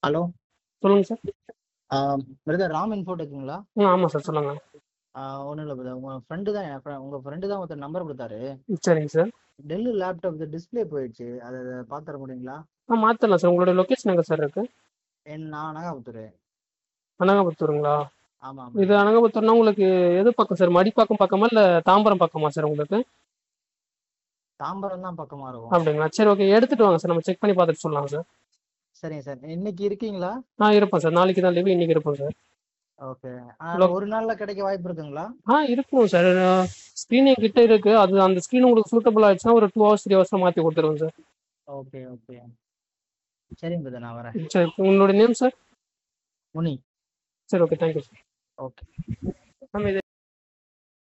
Hello சொல்லுங்க sir brother Ram இன்ஃபோடெக்குங்களா ம் ஆமாம் சார் சொல்லுங்க ஒன்றும் இல்லை பிரதர் உங்கள் ஃப்ரெண்டு தான் என் friend- உங்க ஃப்ரெண்டு தான் ஒருத்தர் நம்பர் கொடுத்தாரு சரிங்க சார் டெல் லேப்டாப் டிஸ்ப்ளே போயிடுச்சு அதை பார்த்துற முடியுங்களா ஆ மாற்றலாம் சார் உங்களுடைய லொக்கேஷன் எங்கே சார் இருக்கு என் நான் நகாபுத்தூர் அனகாபுத்தூருங்களா ஆமாம் இது அனகாபுத்தூர்னா உங்களுக்கு எது பக்கம் சார் மடிப்பாக்கம் பக்கமா இல்லை தாம்பரம் பக்கமா சார் உங்களுக்கு தாம்பரம் தான் பக்கமாக இருக்கும் அப்படிங்களா சரி ஓகே எடுத்துட்டு வாங்க சார் நம்ம செக் பண்ணி பார்த்துட்டு சொல்லலாம் சார் சரிங்க சார் இன்னைக்கு இருக்கீங்களா ஆ இருப்பேன் சார் நாளைக்கு தான் லீவு இன்னைக்கு இருப்போம் சார் ஓகே Look. ஒரு நாள்ல கிடைக்க வாய்ப்பு இருக்குங்களா ஆ இருக்கும் சார் ஸ்க்ரீனிங் கிட்ட இருக்கு அது அந்த ஸ்க்ரீன் உங்களுக்கு சூட்டபிள் ஆயிடுச்சுன்னா ஒரு டூ ஹவர்ஸ் த்ரீ ஹவர்ஸ்ல மாற்றி கொடுத்துருவோம் சார் ஓகே ஓகே சரிங்க பிரதர் நான் வரேன் சரி உங்களுடைய நேம் சார் முனி சரி ஓகே தேங்க்யூ சார் ஓகே நம்ம இது